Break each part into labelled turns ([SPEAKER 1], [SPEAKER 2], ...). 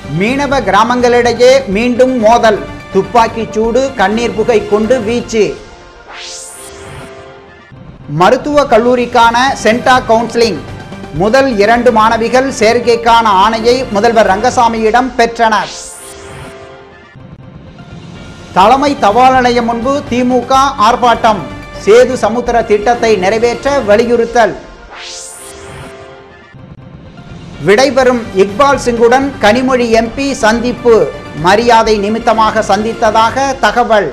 [SPEAKER 1] மீனவ கிராமங்களிடையே மீண்டும் மோதல் துப்பாக்கிச் சூடு கண்ணீர் புகை கொண்டு வீச்சு மருத்துவ கல்லூரிக்கான சென்டா கவுன்சிலிங் முதல் இரண்டு மாணவிகள் சேர்க்கைக்கான ஆணையை முதல்வர் ரங்கசாமியிடம் பெற்றனர் தலைமை தபால் நிலையம் முன்பு திமுக ஆர்ப்பாட்டம் சேது சமுத்திர திட்டத்தை நிறைவேற்ற வலியுறுத்தல் விடைபெறும் இக்பால் சிங்குடன் கனிமொழி எம்பி சந்திப்பு மரியாதை நிமித்தமாக சந்தித்ததாக தகவல்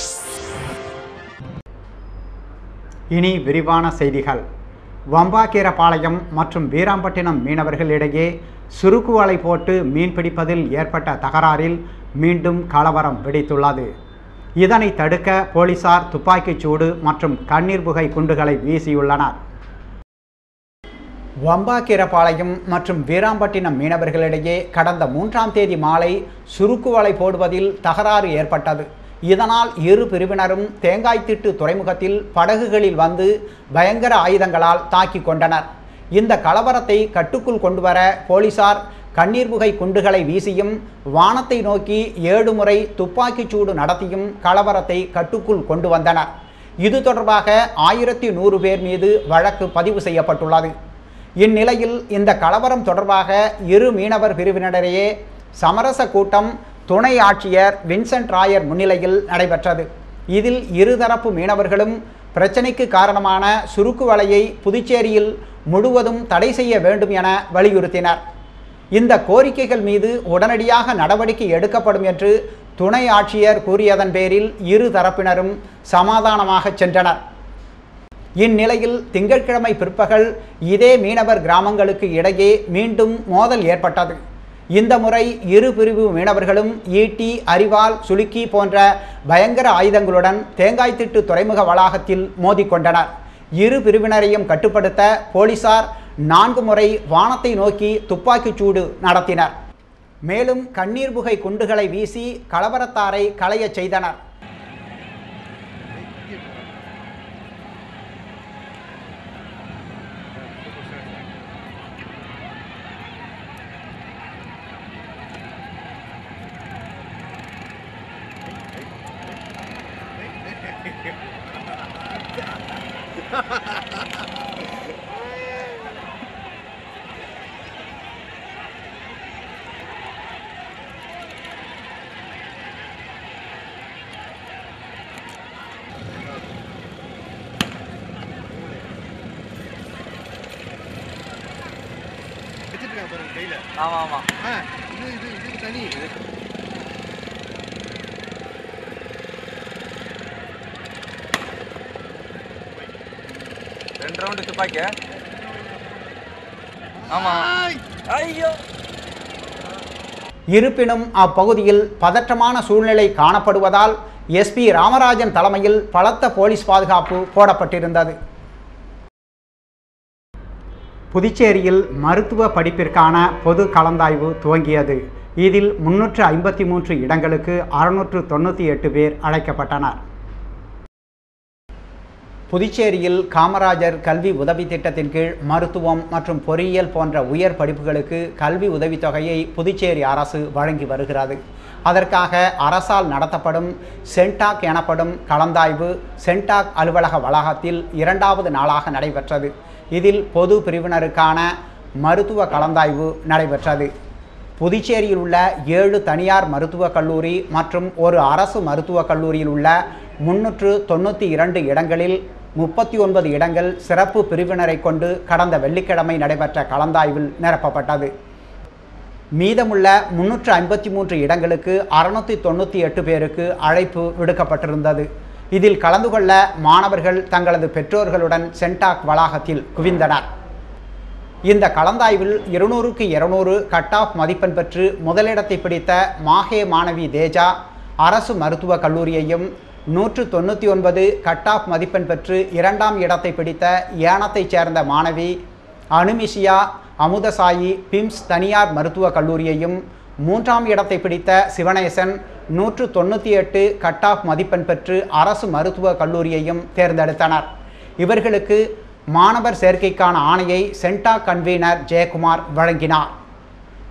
[SPEAKER 1] இனி விரிவான செய்திகள் வம்பாக்கீரபாளையம் மற்றும் வீராம்பட்டினம் மீனவர்களிடையே சுருக்கு வலை போட்டு மீன் பிடிப்பதில் ஏற்பட்ட தகராறில் மீண்டும் கலவரம் வெடித்துள்ளது இதனை தடுக்க போலீசார் துப்பாக்கிச் சூடு மற்றும் கண்ணீர் புகை குண்டுகளை வீசியுள்ளனர் வம்பாக்கீரபாளையம் மற்றும் வீராம்பட்டினம் மீனவர்களிடையே கடந்த மூன்றாம் தேதி மாலை சுருக்கு வலை போடுவதில் தகராறு ஏற்பட்டது இதனால் இரு பிரிவினரும் தேங்காய்த்திட்டு துறைமுகத்தில் படகுகளில் வந்து பயங்கர ஆயுதங்களால் தாக்கி கொண்டனர் இந்த கலவரத்தை கட்டுக்குள் கொண்டுவர போலீசார் கண்ணீர் புகை குண்டுகளை வீசியும் வானத்தை நோக்கி ஏழு முறை துப்பாக்கிச் சூடு நடத்தியும் கலவரத்தை கட்டுக்குள் கொண்டு வந்தனர் இது தொடர்பாக ஆயிரத்தி நூறு பேர் மீது வழக்கு பதிவு செய்யப்பட்டுள்ளது இந்நிலையில் இந்த கலவரம் தொடர்பாக இரு மீனவர் பிரிவினரிடையே சமரச கூட்டம் துணை ஆட்சியர் வின்சென்ட் ராயர் முன்னிலையில் நடைபெற்றது இதில் இருதரப்பு மீனவர்களும் பிரச்சனைக்கு காரணமான சுருக்கு வலையை புதுச்சேரியில் முழுவதும் தடை செய்ய வேண்டும் என வலியுறுத்தினர் இந்த கோரிக்கைகள் மீது உடனடியாக நடவடிக்கை எடுக்கப்படும் என்று துணை ஆட்சியர் கூறியதன் பேரில் இரு தரப்பினரும் சமாதானமாக சென்றனர் இந்நிலையில் திங்கட்கிழமை பிற்பகல் இதே மீனவர் கிராமங்களுக்கு இடையே மீண்டும் மோதல் ஏற்பட்டது இந்த முறை இரு பிரிவு மீனவர்களும் ஈட்டி அரிவாள் சுளுக்கி போன்ற பயங்கர ஆயுதங்களுடன் தேங்காய்த்திட்டு துறைமுக வளாகத்தில் மோதிக்கொண்டனர் இரு பிரிவினரையும் கட்டுப்படுத்த போலீசார் நான்கு முறை வானத்தை நோக்கி துப்பாக்கிச் சூடு நடத்தினர் மேலும் கண்ணீர் புகை குண்டுகளை வீசி கலவரத்தாரை களையச் செய்தனர்
[SPEAKER 2] வச்சிருக்காங்க பாருங்க கையில
[SPEAKER 3] ஆமா ஆமா
[SPEAKER 2] ஆ, இது இது இது தனி
[SPEAKER 3] ரெண்டு ரவுண்டு துப்பாக்கி ஆமா ஐயோ
[SPEAKER 1] இருப்பினும் அப்பகுதியில் பதற்றமான சூழ்நிலை காணப்படுவதால் எஸ்பி ராமராஜன் தலைமையில் பலத்த போலீஸ் பாதுகாப்பு போடப்பட்டிருந்தது புதுச்சேரியில் மருத்துவ படிப்பிற்கான பொது கலந்தாய்வு துவங்கியது இதில் முன்னூற்று ஐம்பத்தி மூன்று இடங்களுக்கு அறுநூற்று தொண்ணூற்றி எட்டு பேர் அழைக்கப்பட்டனர் புதுச்சேரியில் காமராஜர் கல்வி உதவி திட்டத்தின் கீழ் மருத்துவம் மற்றும் பொறியியல் போன்ற உயர் படிப்புகளுக்கு கல்வி உதவித்தொகையை புதுச்சேரி அரசு வழங்கி வருகிறது அதற்காக அரசால் நடத்தப்படும் சென்டாக் எனப்படும் கலந்தாய்வு சென்டாக் அலுவலக வளாகத்தில் இரண்டாவது நாளாக நடைபெற்றது இதில் பொது பிரிவினருக்கான மருத்துவ கலந்தாய்வு நடைபெற்றது புதுச்சேரியில் உள்ள ஏழு தனியார் மருத்துவக் கல்லூரி மற்றும் ஒரு அரசு மருத்துவக் கல்லூரியில் உள்ள முன்னூற்று தொண்ணூற்றி இரண்டு இடங்களில் முப்பத்தி ஒன்பது இடங்கள் சிறப்பு பிரிவினரை கொண்டு கடந்த வெள்ளிக்கிழமை நடைபெற்ற கலந்தாய்வில் நிரப்பப்பட்டது மீதமுள்ள முன்னூற்று ஐம்பத்தி மூன்று இடங்களுக்கு அறுநூற்றி தொண்ணூற்றி எட்டு பேருக்கு அழைப்பு விடுக்கப்பட்டிருந்தது இதில் கலந்து கொள்ள மாணவர்கள் தங்களது பெற்றோர்களுடன் சென்டாக் வளாகத்தில் குவிந்தனர் இந்த கலந்தாய்வில் இருநூறுக்கு இருநூறு கட் ஆஃப் மதிப்பெண் பெற்று முதலிடத்தை பிடித்த மாஹே மாணவி தேஜா அரசு மருத்துவக் கல்லூரியையும் நூற்று தொண்ணூற்றி ஒன்பது கட் ஆஃப் மதிப்பெண் பெற்று இரண்டாம் இடத்தை பிடித்த ஏனத்தைச் சேர்ந்த மாணவி அனுமிஷியா அமுதசாயி பிம்ஸ் தனியார் மருத்துவக் கல்லூரியையும் மூன்றாம் இடத்தை பிடித்த சிவனேசன் நூற்று தொண்ணூற்றி எட்டு கட் ஆஃப் மதிப்பெண் பெற்று அரசு மருத்துவக் கல்லூரியையும் தேர்ந்தெடுத்தனர் இவர்களுக்கு மாணவர் சேர்க்கைக்கான ஆணையை சென்டா கன்வீனர் ஜெயக்குமார் வழங்கினார்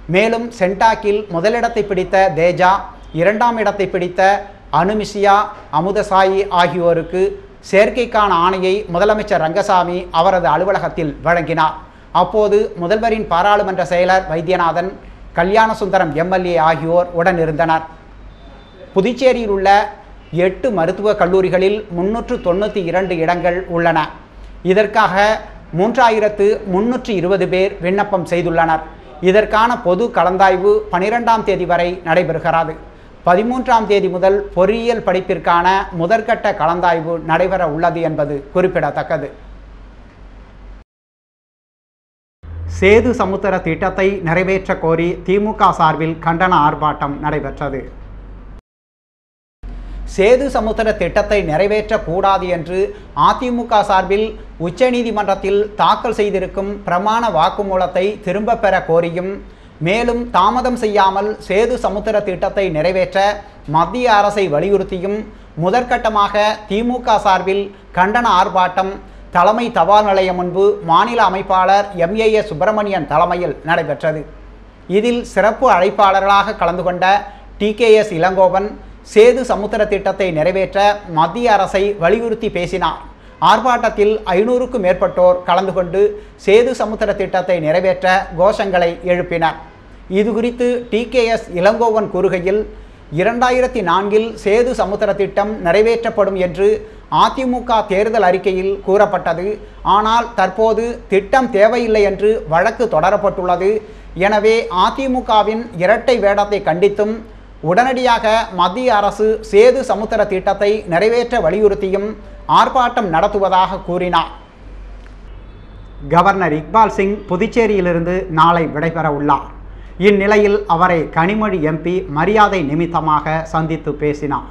[SPEAKER 1] மேலும் சென்டாக்கில் முதலிடத்தை பிடித்த தேஜா இரண்டாம் இடத்தை பிடித்த அனுமிஷியா அமுதசாயி ஆகியோருக்கு சேர்க்கைக்கான ஆணையை முதலமைச்சர் ரங்கசாமி அவரது அலுவலகத்தில் வழங்கினார் அப்போது முதல்வரின் பாராளுமன்ற செயலர் வைத்தியநாதன் கல்யாணசுந்தரம் எம்எல்ஏ ஆகியோர் உடனிருந்தனர் புதுச்சேரியில் உள்ள எட்டு மருத்துவக் கல்லூரிகளில் முன்னூற்று தொண்ணூற்றி இரண்டு இடங்கள் உள்ளன இதற்காக மூன்றாயிரத்து முன்னூற்றி இருபது பேர் விண்ணப்பம் செய்துள்ளனர் இதற்கான பொது கலந்தாய்வு பனிரெண்டாம் தேதி வரை நடைபெறுகிறது பதிமூன்றாம் தேதி முதல் பொறியியல் படிப்பிற்கான முதற்கட்ட கலந்தாய்வு நடைபெற உள்ளது என்பது குறிப்பிடத்தக்கது சேது சமுத்திர திட்டத்தை நிறைவேற்ற கோரி திமுக சார்பில் கண்டன ஆர்ப்பாட்டம் நடைபெற்றது சேது சமுத்திர திட்டத்தை நிறைவேற்றக்கூடாது என்று அதிமுக சார்பில் உச்சநீதிமன்றத்தில் தாக்கல் செய்திருக்கும் பிரமாண வாக்குமூலத்தை திரும்பப் பெற கோரியும் மேலும் தாமதம் செய்யாமல் சேது சமுத்திர திட்டத்தை நிறைவேற்ற மத்திய அரசை வலியுறுத்தியும் முதற்கட்டமாக திமுக சார்பில் கண்டன ஆர்ப்பாட்டம் தலைமை தபால் நிலையம் முன்பு மாநில அமைப்பாளர் எம்ஏஎஸ் சுப்பிரமணியன் தலைமையில் நடைபெற்றது இதில் சிறப்பு அழைப்பாளர்களாக கலந்து கொண்ட டிகேஎஸ் இளங்கோவன் சேது சமுத்திர திட்டத்தை நிறைவேற்ற மத்திய அரசை வலியுறுத்தி பேசினார் ஆர்ப்பாட்டத்தில் ஐநூறுக்கும் மேற்பட்டோர் கலந்து கொண்டு சேது சமுத்திர திட்டத்தை நிறைவேற்ற கோஷங்களை எழுப்பினர் இது குறித்து டிகேஎஸ் இளங்கோவன் கூறுகையில் இரண்டாயிரத்தி நான்கில் சேது சமுத்திர திட்டம் நிறைவேற்றப்படும் என்று அதிமுக தேர்தல் அறிக்கையில் கூறப்பட்டது ஆனால் தற்போது திட்டம் தேவையில்லை என்று வழக்கு தொடரப்பட்டுள்ளது எனவே அதிமுகவின் இரட்டை வேடத்தை கண்டித்தும் உடனடியாக மத்திய அரசு சேது சமுத்திர திட்டத்தை நிறைவேற்ற வலியுறுத்தியும் ஆர்ப்பாட்டம் நடத்துவதாக கூறினார் கவர்னர் இக்பால் சிங் புதுச்சேரியிலிருந்து நாளை விடைபெற உள்ளார் இந்நிலையில் அவரை கனிமொழி எம்பி மரியாதை நிமித்தமாக சந்தித்து பேசினார்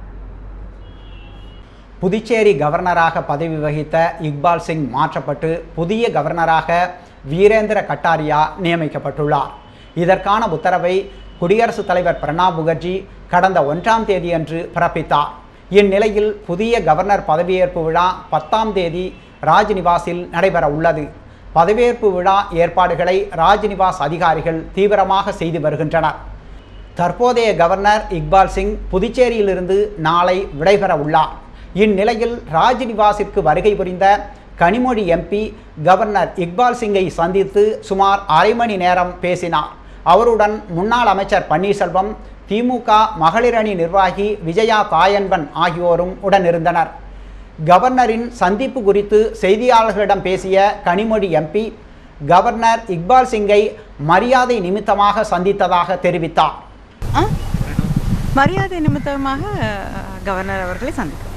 [SPEAKER 1] புதுச்சேரி கவர்னராக பதவி வகித்த இக்பால் சிங் மாற்றப்பட்டு புதிய கவர்னராக வீரேந்திர கட்டாரியா நியமிக்கப்பட்டுள்ளார் இதற்கான உத்தரவை குடியரசுத் தலைவர் பிரணாப் முகர்ஜி கடந்த ஒன்றாம் தேதியன்று பிறப்பித்தார் இந்நிலையில் புதிய கவர்னர் பதவியேற்பு விழா பத்தாம் தேதி ராஜ்நிவாஸில் நடைபெற உள்ளது பதவியேற்பு விழா ஏற்பாடுகளை ராஜ்நிவாஸ் அதிகாரிகள் தீவிரமாக செய்து வருகின்றனர் தற்போதைய கவர்னர் இக்பால் சிங் புதுச்சேரியிலிருந்து நாளை விடைபெற உள்ளார் இந்நிலையில் ராஜ்நிவாசிற்கு வருகை புரிந்த கனிமொழி எம்பி கவர்னர் இக்பால் சிங்கை சந்தித்து சுமார் அரை மணி நேரம் பேசினார் அவருடன் முன்னாள் அமைச்சர் பன்னீர்செல்வம் திமுக மகளிர் அணி நிர்வாகி விஜயா தாயன்பன் ஆகியோரும் உடனிருந்தனர் கவர்னரின் சந்திப்பு குறித்து செய்தியாளர்களிடம் பேசிய கனிமொழி எம்பி கவர்னர் இக்பால் சிங்கை மரியாதை நிமித்தமாக சந்தித்ததாக தெரிவித்தார்
[SPEAKER 4] ஆ? மரியாதை நிமித்தமாக கவர்னர் அவர்களை சந்திக்கிறோம்